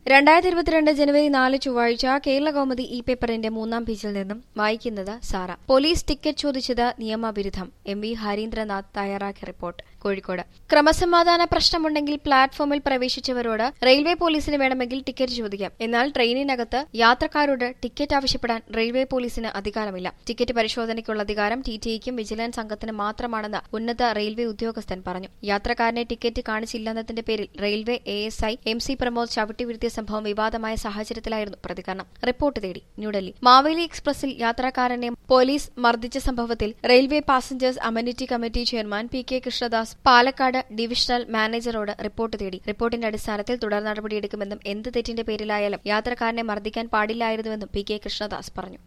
രണ്ടായിരത്തി ഇരുപത്തിരണ്ട് ജനുവരി നാല് ചൊവ്വാഴ്ച കേരള കൗമുദി ഇ പേപ്പറിന്റെ മൂന്നാം പേജിൽ നിന്നും വായിക്കുന്നത് സാറ പോലീസ് ടിക്കറ്റ് ചോദിച്ചത് നിയമവിരുദ്ധം എം വി ഹരീന്ദ്രനാഥ് തയ്യാറാക്കിയ റിപ്പോർട്ട് കോഴിക്കോട് ക്രമസമാധാന പ്രശ്നമുണ്ടെങ്കിൽ പ്ലാറ്റ്ഫോമിൽ പ്രവേശിച്ചവരോട് റെയിൽവേ പോലീസിന് വേണമെങ്കിൽ ടിക്കറ്റ് ചോദിക്കാം എന്നാൽ ട്രെയിനിനകത്ത് യാത്രക്കാരോട് ടിക്കറ്റ് ആവശ്യപ്പെടാൻ റെയിൽവേ പോലീസിന് അധികാരമില്ല ടിക്കറ്റ് പരിശോധനയ്ക്കുള്ള അധികാരം ടി ടിക്കും വിജിലൻസ് സംഘത്തിന് മാത്രമാണെന്ന് ഉന്നത റെയിൽവേ ഉദ്യോഗസ്ഥൻ പറഞ്ഞു യാത്രക്കാരനെ ടിക്കറ്റ് കാണിച്ചില്ലെന്നതിന്റെ പേരിൽ railway A S I M C Pramod ചവിട്ടിവീഴ്ത്തിയ സംഭവം വിവാദമായ സാഹചര്യത്തിലായിരുന്നു പ്രതികരണം റിപ്പോർട്ട് തേടി ന്യൂഡൽഹി മാവേലി എക്സ്പ്രസിൽ യാത്രക്കാരനെ പോലീസ് മർദ്ദിച്ച സംഭവത്തിൽ railway passengers amenity committee chairman P K Krishnadas Palakkad divisional മാനേജറോട് റിപ്പോർട്ട് തേടി റിപ്പോർട്ടിന്റെ അടിസ്ഥാനത്തിൽ തുടർ നടപടിയെടുക്കുമെന്നും എന്ത് തെറ്റിന്റെ പേരിലായാലും യാത്രക്കാരനെ മർദ്ദിക്കാൻ പാടില്ലായിരുന്നുവെന്നും പി കെ കൃഷ്ണദാസ് പറഞ്ഞു